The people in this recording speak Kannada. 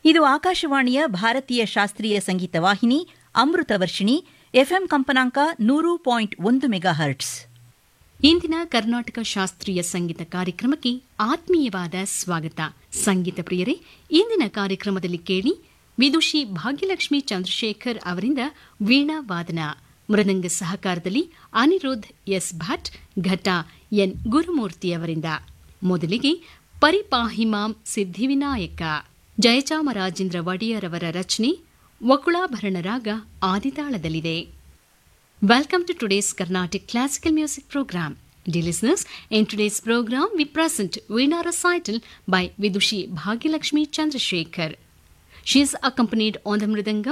ಇದು ಆಕಾಶವಾಣಿಯ ಭಾರತೀಯ ಶಾಸ್ತ್ರೀಯ ಸಂಗೀತ ವಾಹಿನಿ ಅಮೃತ ವರ್ಷಿಣಿ ಎಫ್ಎಂ ಕಂಪನಾಂಕ ನೂರು ಪಾಯಿಂಟ್ ಒಂದು ಮೆಗಾ ಹರ್ಟ್ಸ್ ಇಂದಿನ ಕರ್ನಾಟಕ ಶಾಸ್ತ್ರೀಯ ಸಂಗೀತ ಕಾರ್ಯಕ್ರಮಕ್ಕೆ ಆತ್ಮೀಯವಾದ ಸ್ವಾಗತ ಸಂಗೀತ ಪ್ರಿಯರೇ ಇಂದಿನ ಕಾರ್ಯಕ್ರಮದಲ್ಲಿ ಕೇಳಿ ವಿದುಷಿ ಭಾಗ್ಯಲಕ್ಷ್ಮಿ ಚಂದ್ರಶೇಖರ್ ಅವರಿಂದ ವೀಣಾ ವಾದನ ಮೃದಂಗ ಸಹಕಾರದಲ್ಲಿ ಅನಿರುದ್ಧ್ ಎಸ್ ಭಟ್ ಘಟ ಎನ್ ಗುರುಮೂರ್ತಿ ಅವರಿಂದ ಮೊದಲಿಗೆ ಪರಿಪಾಹಿಮಾಂ ಸಿದ್ಧಿವಿನಾಯಕ ಜಯಚಾಮರಾಜೇಂದ್ರ ಒಡೆಯರ್ ಅವರ ರಚನೆ ವಕುಳಾಭರಣ ರಾಗ ಆದಿತಾಳದಲ್ಲಿದೆ Welcome to today's Carnatic classical music program. Dear listeners, in today's program we present Veena recital by Vidushi Bhagyalakshmi Chandrasekhar. She is accompanied on the mridangam